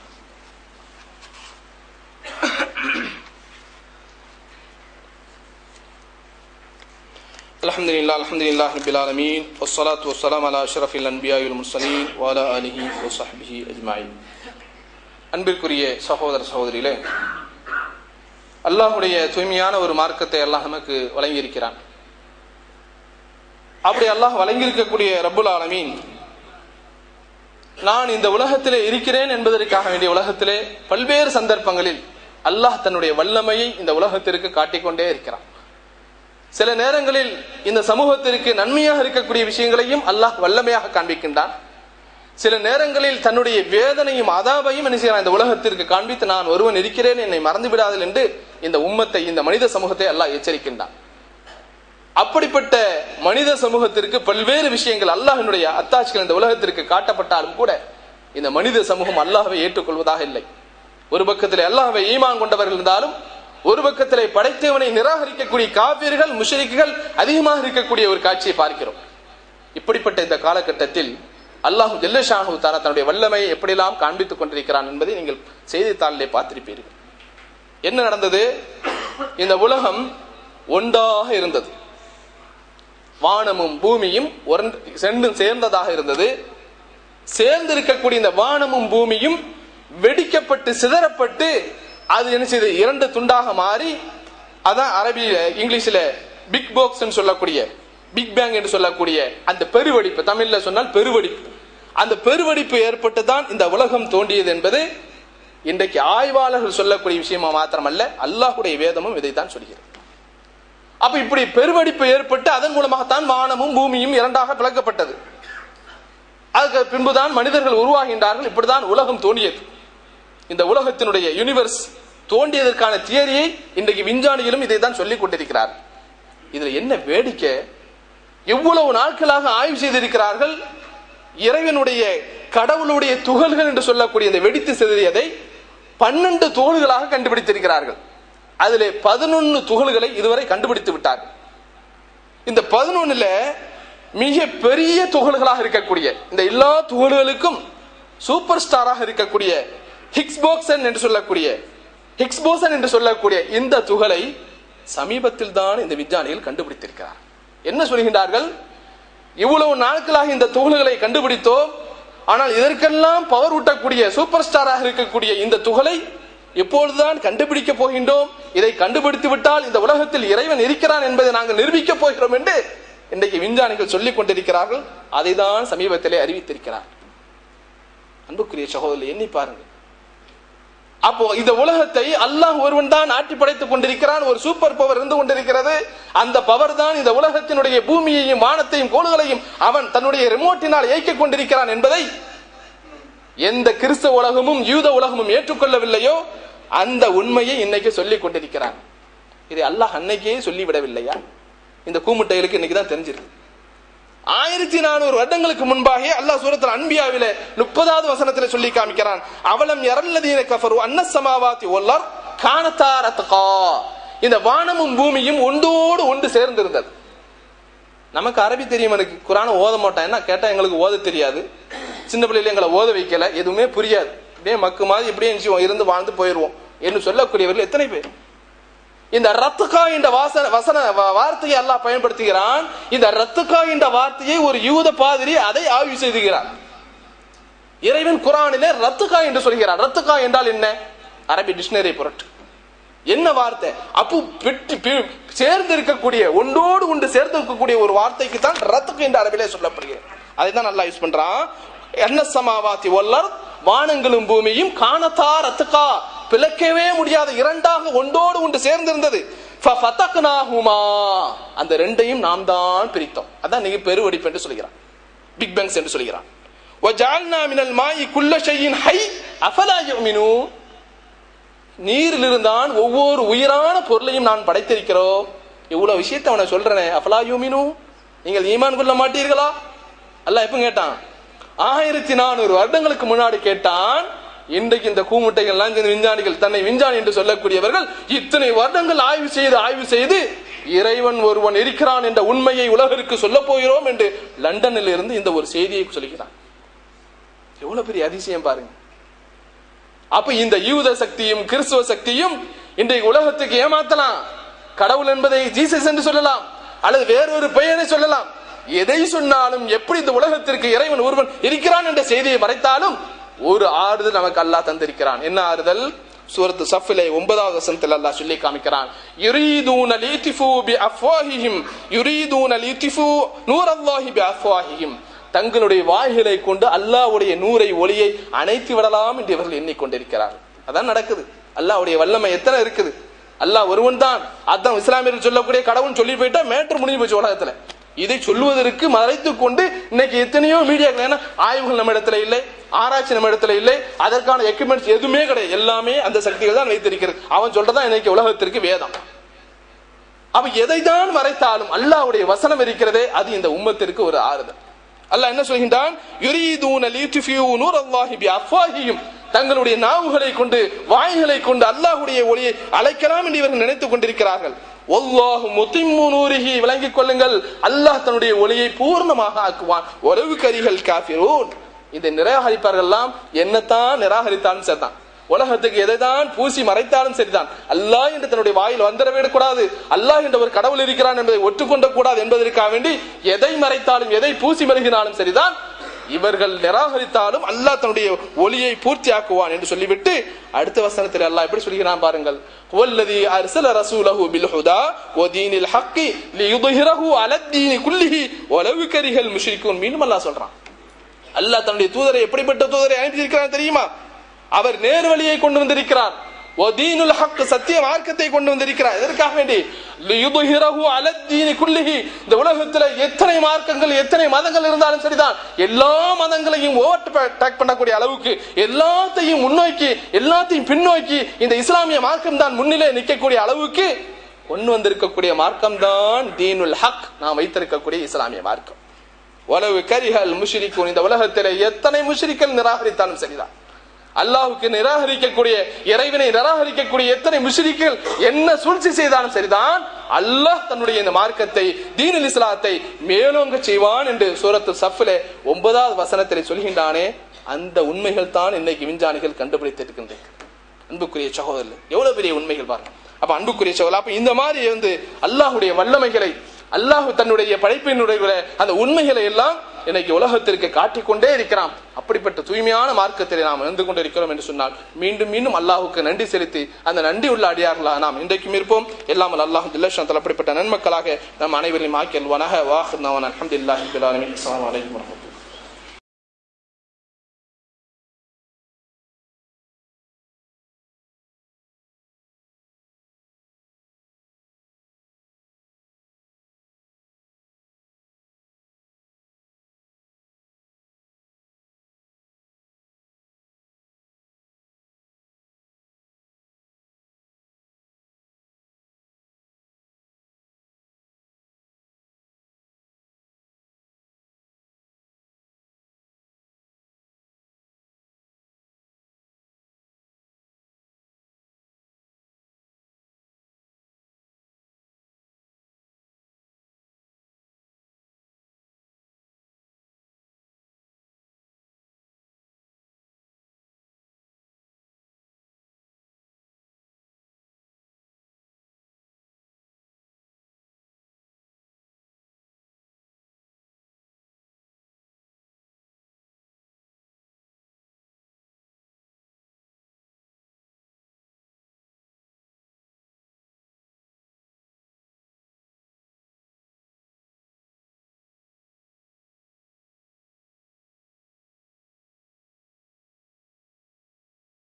الحمد لله الحمد لله رب العالمين والصلاة والسلام على أشرف الأنبياء والمرسلين وعلى آله وصحبه أجمعين அன்பிற்குரிய சகோதர சகோதரிகளே அல்லாஹுடைய தூய்மையான ஒரு மார்க்கத்தை அல்லாஹ் நமக்கு வழங்கியிருக்கிறான் அப்படி அல்லாஹ் வழங்கியிருக்கக்கூடிய ரப்புல் ஆலமீன் நான் இந்த உலகத்திலே இருக்கிறேன் என்பதற்காக வேண்டிய உலகத்திலே பல்வேறு சந்தர்ப்பங்களில் அல்லாஹ் தன்னுடைய வல்லமையை இந்த உலகத்திற்கு காட்டிக்கொண்டே இருக்கிறான் சில நேரங்களில் இந்த சமூகத்திற்கு நன்மையாக இருக்கக்கூடிய விஷயங்களையும் அல்லாஹ் வல்லமையாக காண்பிக்கின்றான் சில நேரங்களில் தன்னுடைய வேதனையும் அதாபையும் என்ன செய்யறான் இந்த உலகத்திற்கு காண்பித்து நான் ஒருவன் இருக்கிறேன் என்னை மறந்து விடாதல் என்று இந்த உம்மத்தை இந்த மனித சமூகத்தை அல்லாஹ் எச்சரிக்கின்றான் அப்படிப்பட்ட மனித சமூகத்திற்கு பல்வேறு விஷயங்கள் அல்லாஹினுடைய அத்தாட்சிகள் இந்த உலகத்திற்கு காட்டப்பட்டாலும் கூட இந்த மனித சமூகம் அல்லாஹ்வை ஏற்றுக்கொள்வதாக இல்லை ஒரு பக்கத்தில் அல்லாஹ்வை ஈமான் கொண்டவர்கள் இருந்தாலும் ஒரு பக்கத்திலே படைத்தவனை நிராகரிக்கக்கூடிய காவியர்கள் முஷரிக்குகள் அதிகமாக இருக்கக்கூடிய ஒரு காட்சியை பார்க்கிறோம் இப்படிப்பட்ட இந்த காலகட்டத்தில் அல்லாஹு ஜெல்லஷாஹு தாரா தன்னுடைய வல்லமையை எப்படியெல்லாம் காண்பித்துக் கொண்டிருக்கிறான் என்பதை நீங்கள் செய்தித்தாளிலே பார்த்திருப்பீர்கள் என்ன நடந்தது இந்த உலகம் ஒன்றாக இருந்தது வானமும் பூமியும் ஒரண்டு- ரெண்டும் சேர்ந்ததாக இருந்தது சேர்ந்து இருக்கக்கூடிய இந்த வானமும் பூமியும் வெடிக்கப்பட்டு சிதறப்பட்டு அது என்ன செய்யுது இரண்டு துண்டாக மாறி அதான் அரபியில இங்கிலீஷ்ல பிக் பாக்ஸ் சொல்லக்கூடிய பிக் பேங் என்று சொல்லக்கூடிய அந்த பெருவெடிப்பு தமிழ்ல சொன்னால் பெருவெடிப்பு அந்த பெருவெடிப்பு ஏற்பட்டு தான் இந்த உலகம் தோன்றியது என்பது இன்றைக்கு ஆய்வாளர்கள் சொல்லக்கூடிய விஷயமா மாத்திரமல்ல அல்லாஹுடைய வேதமும் இதைத்தான் சொல்கிறது அப்ப இப்படி பெருவெடிப்பு ஏற்பட்டு அதன் மூலமாகத்தான் வானமும் பூமியும் இரண்டாக பிளக்கப்பட்டது அதுக்கு பின்புதான் மனிதர்கள் உருவாகின்றார்கள் இப்படிதான் உலகம் தோன்றியது இந்த உலகத்தினுடைய யூனிவர்ஸ் தோன்றியதற்கான தியரியை இன்றைக்கு விஞ்ஞானிகளும் இதை தான் சொல்லிக் கொண்டிருக்கிறார் இதுல என்ன வேடிக்கை எவ்வளவு நாட்களாக ஆய்வு செய்திருக்கிறார்கள் இறைவனுடைய கடவுளுடைய துகள்கள் என்று சொல்லக்கூடிய இந்த வெடித்து சிதறியதை பன்னெண்டு துகள்களாக கண்டுபிடித்திருக்கிறார்கள் அதிலே பதினொன்னு துகள்களை இதுவரை கண்டுபிடித்து விட்டார்கள் இந்த பதினொன்னுல மிக பெரிய துகள்களாக இருக்கக்கூடிய இந்த எல்லா துகள்களுக்கும் சூப்பர் ஸ்டாராக இருக்கக்கூடிய ஹிக்ஸ் போக்சன் என்று சொல்லக்கூடிய ஹிக்ஸ் போசன் என்று சொல்லக்கூடிய இந்த துகளை சமீபத்தில் தான் இந்த விஞ்ஞானிகள் கண்டுபிடித்திருக்கிறார் என்ன சொல்கின்றார்கள் இவ்வளவு நாட்களாக இந்த துகள்களை கண்டுபிடித்தோம் ஆனால் இதற்கெல்லாம் பவர் ஊட்டக்கூடிய சூப்பர் ஸ்டாராக இருக்கக்கூடிய இந்த துகளை எப்பொழுதுதான் கண்டுபிடிக்க போகின்றோம் இதை கண்டுபிடித்து விட்டால் இந்த உலகத்தில் இறைவன் இருக்கிறான் என்பதை நாங்கள் நிரூபிக்க போகிறோம் என்று இன்றைக்கு விஞ்ஞானிகள் சொல்லிக் கொண்டிருக்கிறார்கள் அதை தான் சமீபத்திலே அறிவித்திருக்கிறார் அன்புக்குரிய சகோதரி எண்ணி பாருங்கள் அப்போ இந்த உலகத்தை அல்லாஹ் ஒருவன் தான் ஆட்டி படைத்துக் கொண்டிருக்கிறான் ஒரு சூப்பர் பவர் இருந்து கொண்டிருக்கிறது அந்த பவர் தான் இந்த உலகத்தினுடைய பூமியையும் வானத்தையும் கோள்களையும் அவன் தன்னுடைய ரிமோட்டினால் இயக்கிக் கொண்டிருக்கிறான் என்பதை எந்த கிறிஸ்தவ உலகமும் யூத உலகமும் ஏற்றுக்கொள்ளவில்லையோ அந்த உண்மையை இன்னைக்கு சொல்லிக் கொண்டிருக்கிறான் இதை அல்லாஹ் அன்னைக்கே சொல்லிவிடவில்லையா இந்த கூமுட்டைகளுக்கு இன்னைக்கு தான் தெரிஞ்சிருக்கு ஆயிரத்தி நானூறு வருடங்களுக்கு முன்பாக அல்லாஹ் சூரத்தில் அன்பியாவில முப்பதாவது வசனத்துல சொல்லி காமிக்கிறான் அவலம் இரல்லதீன கஃபரு அன்ன சமாவாத்தி ஒல்லர் காணத்தாரத்கா இந்த வானமும் பூமியும் ஒன்றோடு ஒன்று சேர்ந்திருந்தது நமக்கு அரபி தெரியும் எனக்கு குரான ஓத மாட்டேன் என்ன கேட்டா எங்களுக்கு ஓத தெரியாது சின்ன பிள்ளையில எங்களை ஓத வைக்கல எதுவுமே புரியாது இப்படியே மக்கு மாதிரி இப்படியே நிச்சயம் இருந்து வாழ்ந்து போயிடுவோம் என்று சொல்லக்கூடியவர்கள் எத்தனை பேர் இந்த ரத்துக்கா என்ற வாசன வசன வ- வார்த்தையை அல்லாஹ் பயன்படுத்துகிறான் இந்த ரத்துக்கா என்ற வார்த்தையை ஒரு யூத பாதிரி அதை ஆய்வு செய்துகிறார் இறைவன் குரானிலே ரத்துக்கா என்று சொல்கிறார் ரத்துக்கா என்றால் என்ன அரபி டிக்ஷனரி புரட்டு என்ன வார்த்தை அப்போ பெற்று பி- சேர்ந்து இருக்கக்கூடிய ஒன்றோடு ஒன்று சேர்ந்து இருக்கக்கூடிய ஒரு வார்த்தைக்கு தான் ரத்துக்கு என்று அரபிலே சொல்லப்படுகிறது அதை தான் நல்லா யூஸ் பண்றான் என்ன சமாவாத்தி ஒல்லர் வானங்களும் பூமியும் காணத்தா ரத்துக்கா பிளக்கவே முடியாத இரண்டாக ஒன்றோடு ஒன்று சேர்ந்திருந்தது ஃபஃபதக்னாஹுமா. அந்த ரெண்டையும் நாம் தான் பிரித்தோம் அதான் நீங்க பெருவெடிப்பு என்று சொல்கிறான் பிக் பேங்ஸ் என்று சொல்கிறான் وَجَعَلْنَا مِنَ الْمَاءِ كُلَّ شَيْءٍ حَيٍّ أَفَلَا يُؤْمِنُونَ நீரிலிருந்தான் ஒவ்வொரு உயிரான பொருளையும் நான் படைத்திருக்கிறோம் இவ்வளவு விஷயத்தை அவனை சொல்றேனே அஃபலா யூமினு நீங்கள் ஈமான் கொள்ள மாட்டீர்களா அல்லாஹ் எப்ப கேட்டான் ஆயிரத்தி நானூறு வருடங்களுக்கு முன்னாடி கேட்டான் இன்றைக்கு இந்த கூமுட்டைகள்லாம் இந்த விஞ்ஞானிகள் தன்னை விஞ்ஞானி என்று சொல்லக்கூடியவர்கள் இத்தனை வருடங்கள் ஆய்வு செய்து ஆய்வு செய்து இறைவன் ஒருவன் இருக்கிறான் என்ற உண்மையை உலகிற்கு சொல்ல போகிறோம் என்று லண்டனில் இருந்து இந்த ஒரு செய்தியை சொல்கிறான் எவ்வளவு பெரிய அதிசயம் பாருங்க அப்ப இந்த யூத சக்தியும் கிறிஸ்துவ சக்தியும் இன்றைக்கு உலகத்துக்கு ஏமாத்தலாம் கடவுள் என்பதை ஜீசஸ் என்று சொல்லலாம் அல்லது வேறொரு பெயரை சொல்லலாம் எதை சொன்னாலும் எப்படி இந்த உலகத்திற்கு இறைவன் ஒருவன் இருக்கிறான் என்ற செய்தியை மறைத்தாலும் ஒரு ஆறுதல் நமக்கு அல்லாஹ் தந்திருக்கிறான் என்ன ஆறுதல் சூரத்து சஃபிலே ஒன்பதாவது வசனத்தில் அல்லாஹ் சொல்லி காமிக்கிறான் யுரீதூன லீதிஃபு பி அஃப்வாஹிஹிம் யுரீதூன லீதிஃபு நூரல்லாஹி பி அஃப்வாஹிஹிம் தங்களுடைய வாய்களை கொண்டு அல்லாஹ்வுடைய நூரை ஒளியை அணைத்து விடலாம் என்று இவர்கள் எண்ணிக்கொண்டிருக்கிறார்கள் அதான் நடக்குது அல்லாஹ்வுடைய வல்லமை எத்தனை இருக்குது அல்லாஹ் ஒருவன் தான் அதான் இஸ்லாமியர்கள் சொல்லக்கூடிய கடவுள் சொல்லி போயிட்டா மேட்டர் முடிஞ்சு போச்சு உலகத்துல இதை சொல்வதற்கு மறைத்து கொண்டு இன்னைக்கு எத்தனையோ மீடியாக்கள் ஏன்னா ஆய்வுகள் நம்ம இடத்துல இல்லை ஆராய்ச்சி நம்ம இடத்துல இல்லை அதற்கான எக்யூப்மெண்ட்ஸ் எதுவுமே கிடையாது எல்லாமே அந்த சக்திகள் தான் வைத்திருக்கிறது அவன் சொல்றதான் இன்னைக்கு உலகத்திற்கு வேதம் அப்ப எதை தான் மறைத்தாலும் அல்லாஹ்வுடைய வசனம் இருக்கிறதே அது இந்த உம்மத்திற்கு ஒரு ஆறுதல் அல்லாஹ் என்ன சொல்கின்றான் யுரீதூன லியுத்ஃபியூ நூரல்லாஹி பிஅஃவாஹிஹிம் தங்களுடைய நாவுகளை கொண்டு வாய்களை கொண்டு அல்லாஹ்வுடைய ஒளியை அழைக்கலாம் என்று இவர்கள் நினைத்துக் கொண்டிருக்கிறார்கள் ஒல்லாஹு முத்திம்மு நூரிஹி விளங்கிக் கொள்ளுங்கள் அல்லாஹ் தன்னுடைய ஒளியை பூர்ணமாக ஆக்குவான் உறவு கரிகள் காஃபிரூன் இதை நிராகரிப்பார்கள் எல்லாம் என்னத்தான் நிராகரித்தாலும் சரிதான் உலகத்துக்கு எதைதான் பூசி மறைத்தாலும் சரிதான் அல்லாஹ் என்று தன்னுடைய வாயில் வந்துட விடக்கூடாது அல்லாஹ் என்ற ஒரு கடவுள் இருக்கிறான் என்பதை ஒற்றுக்கொண்ட கூடாது என்பதற்காக வேண்டி எதை மறைத்தாலும் எதை பூசி மருகினாலும் சரிதான் இவர்கள் நிராகரித்தாலும் அல்லாஹ் தன்னுடைய ஒளியை பூர்த்தி ஆக்குவான் என்று சொல்லிவிட்டு அடுத்த வசனத்தில் அல்லாஹ் எப்படி சொல்கிறான் பாருங்கள் والذي ارسل رسوله بالهدى ودين الحق ليظهره على الدين كله ولو كره المشركون மீண்டும் அல்லாஹ் சொல்றான் அல்லாஹ் தன்னுடைய தூதரை எப்படிப்பட்ட தூதரை அனுப்பியிருக்கிறார் தெரியுமா அவர் நேர் வழியை கொண்டு வந்திருக்கிறார் ஒதீனுல் ஹக் சத்திய மார்க்கத்தை கொண்டு வந்திருக்கிறார் எதற்காக வேண்டி லியுதுஹிரஹு அலத்தீனி குல்லிஹி இந்த உலகத்துல எத்தனை மார்க்கங்கள் எத்தனை மதங்கள் இருந்தாலும் சரிதான் எல்லா மதங்களையும் ஓவர் டேக் பண்ணக்கூடிய அளவுக்கு எல்லாத்தையும் முன்னோக்கி எல்லாத்தையும் பின்னோக்கி இந்த இஸ்லாமிய மார்க்கம் தான் முன்னிலே நிற்கக்கூடிய அளவுக்கு கொண்டு வந்திருக்கக்கூடிய மார்க்கம் தான் தீனுல் ஹக் நாம் வைத்திருக்கக்கூடிய இஸ்லாமிய மார்க்கம் உலவு கரிகள் முஷிரிக்கும் இந்த உலகத்திலே எத்தனை முஷிரிக்கள் நிராகரித்தாலும் சரிதான் அல்லாஹுக்கு நிராகரிக்கக்கூடிய இறைவனை நிராகரிக்கக்கூடிய எத்தனை முஷிரிக்கள் என்ன சூழ்ச்சி செய்தாலும் சரிதான் அல்லாஹ் தன்னுடைய இந்த மார்க்கத்தை தீனுல் இஸ்லாத்தை மேலோங்க செய்வான் என்று சூரத்து சஃபிலே ஒன்பதாவது வசனத்தில் சொல்கின்றானே அந்த உண்மைகள் தான் இன்னைக்கு விஞ்ஞானிகள் கண்டுபிடித்திருக்கின்றன அன்புக்குரிய சகோதரர் எவ்வளவு பெரிய உண்மைகள் பாருங்க அப்ப அன்புக்குரிய சகோதரர் அப்ப இந்த மாதிரி வந்து அல்லாஹுடைய வல்லமைகளை அல்லாஹ் தன்னுடைய படைப்பினுடைய அந்த உண்மைகளை எல்லாம் இன்னைக்கு உலகத்திற்கு காட்டிக்கொண்டே இருக்கிறான் அப்படிப்பட்ட தூய்மையான மார்க்கத்தில் நாம் இருந்து கொண்டிருக்கிறோம் என்று சொன்னால் மீண்டும் மீண்டும் அல்லாஹுக்கு நன்றி செலுத்தி அந்த நன்றி உள்ள அடியார்களாக நாம் இன்றைக்கும் இருப்போம் எல்லாமல் அல்லாஹ் தில்லஷன் அப்படிப்பட்ட நன்மக்களாக நம் அனைவரையும் ஆக்கியல்வானாக வாஹ் அலமதுல்லாஹி அஸ்லாம் வலைக்கம் வரமத்துல்லாஹி